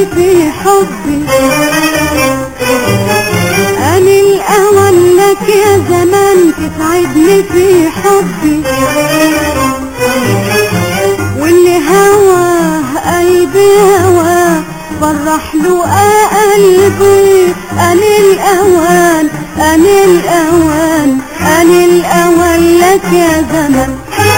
تسعدني في حبي أنا الأول لك يا زمان تسعدني في حبي واللي هواه قلبي هواه فرح له قلبي أنا الأوان أنا الأوان أنا الأول لك يا زمان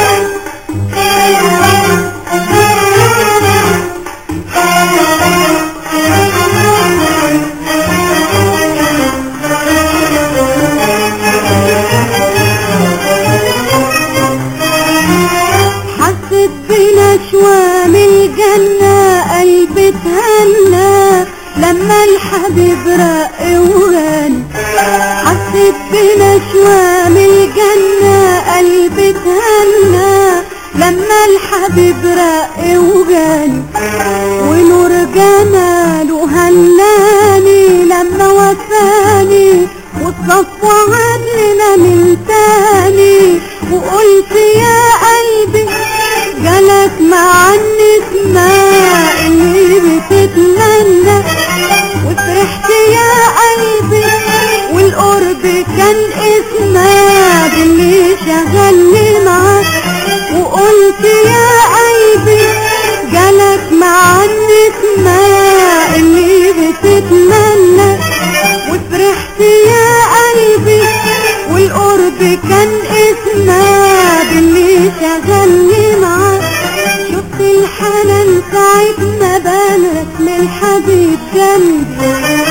حسيت بنشوة من الجنة قلبي اتهنى لما الحبيب رق وغني حسيت بنشوة من الجنة قلبي اتهنى لما الحبيب رق وغني ونور جماله هناني لما وفاني والصفوة عدلنا من تاني وقلت يا قلبي جالك مع النسمة اللي بتتمنى وفرحت يا قلبي والقرب كان اسمها باللي شغلني معاك وقلت يا قلبي جالك مع النسمة اللي بتتمنى وفرحت يا قلبي والقرب كان اسمها باللي شغلني معاك شفت الحنان ساعة ما بان رسم الحبيب جنبي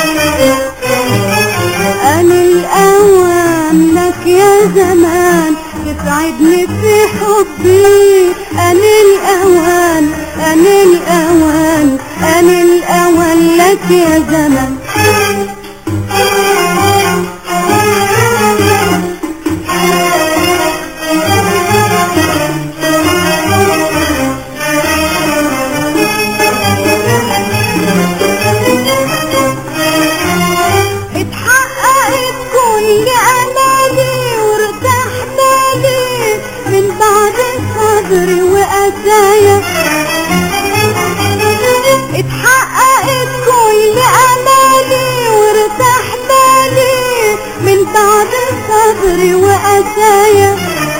أنا الأوان لك يا زمان تسعدني في حبي أنا الأوان أنا الأوان أنا الأوان لك يا زمان اتحققت كل امالي وارتحت لي من بعد صبري وقسايا اتحققت كل امالي وارتحت لي من بعد صبري وقسايا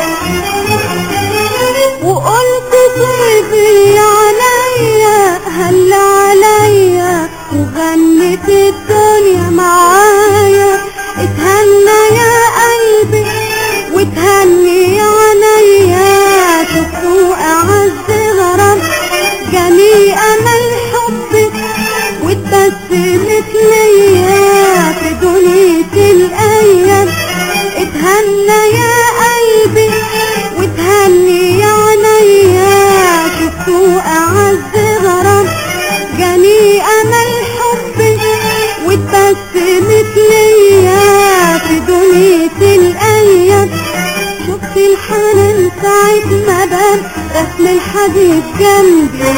وقلت طيبي عليا هل عليا وغنت الدنيا معايا اتهنى يا قلبي وتهني عليا شفتوا اعز غرام جالي امل حبك واتبسمت ليا في دنيا الايام اتهنى يا قلبي وتهني عليا شفتوا اعز غرام جالي امل حبك واتبسمت ليا في دنيا الايام شفت الحنان ساعة ما بان رسم الحبيب جنبي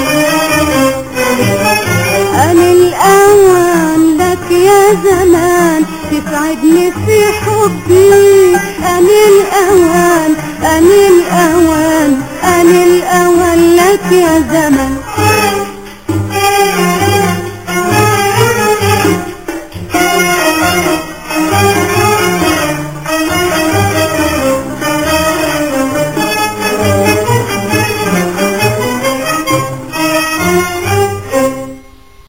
أنا الأوان لك يا زمان تسعدني في حبي أنا الأوان أنا الأوان أنا الأوان لك يا زمان